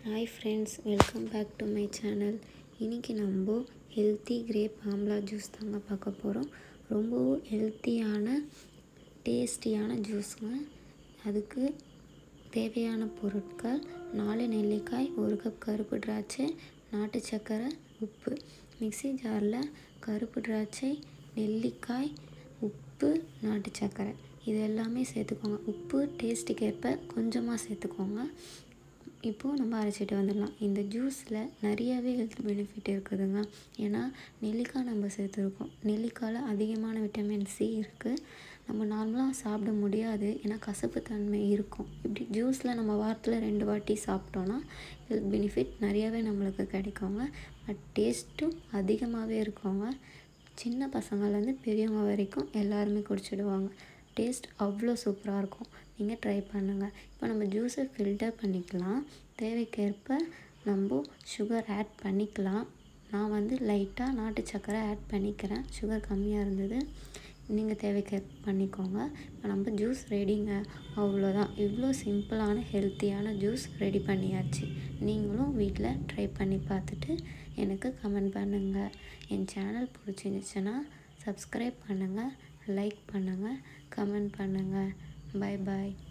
hi friends welcome back to my channel இன்றைக்கி நம்ம healthy grape amla juice தாங்க பார்க்க போகிறோம் ரொம்பவும் ஹெல்த்தியான டேஸ்டியான ஜூஸுங்க அதுக்கு தேவையான பொருட்கள் நாலு நெல்லிக்காய் ஒரு கப் கருப்பு திராட்சை நாட்டு சர்க்கரை உப்பு மிக்ஸி ஜாரில் கருப்பு திராட்சை நெல்லிக்காய் உப்பு நாட்டு சர்க்கரை இது எல்லாமே சேர்த்துக்கோங்க உப்பு டேஸ்ட்டுக்கு ஏற்ப கொஞ்சமாக சேர்த்துக்கோங்க இப்போது நம்ம அரைச்சிட்டு வந்துடலாம் இந்த ஜூஸில் நிறையவே ஹெல்த் பெனிஃபிட் இருக்குதுங்க ஏன்னா நெல்லிக்காய் நம்ம சேர்த்துருக்கோம் நெல்லிக்காயில் அதிகமான விட்டமின் சி இருக்குது நம்ம நார்மலாக சாப்பிட முடியாது ஏன்னா கசப்பு தன்மை இருக்கும் இப்படி ஜூஸில் நம்ம வாரத்தில் ரெண்டு வாட்டி சாப்பிட்டோன்னா ஹெல்த் பெனிஃபிட் நிறையவே நம்மளுக்கு கிடைக்குங்க பட் டேஸ்ட்டும் அதிகமாகவே இருக்குங்க சின்ன பசங்கள்லேருந்து பெரியவங்க வரைக்கும் எல்லாருமே குடிச்சிடுவாங்க டேஸ்ட் அவ்வளோ சூப்பராக இருக்கும் நீங்கள் ட்ரை பண்ணுங்கள் இப்போ நம்ம ஜூஸை ஃபில்டர் பண்ணிக்கலாம் தேவைக்கேற்ப நம்ம சுகர் ஆட் பண்ணிக்கலாம் நான் வந்து லைட்டாக நாட்டு சக்கரை ஆட் பண்ணிக்கிறேன் சுகர் கம்மியாக இருந்தது நீங்கள் தேவைக்கேற்ப பண்ணிக்கோங்க இப்போ நம்ம ஜூஸ் ரெடிங்க அவ்வளோதான் இவ்வளோ சிம்பிளான ஹெல்த்தியான ஜூஸ் ரெடி பண்ணியாச்சு நீங்களும் வீட்டில் ட்ரை பண்ணி பார்த்துட்டு எனக்கு கமெண்ட் பண்ணுங்கள் என் சேனல் பிடிச்சிருந்துச்சுன்னா சப்ஸ்கிரைப் பண்ணுங்கள் லைக் பண்ணுங்கள் கமெண்ட் பண்ணுங்கள் பாய் பாய்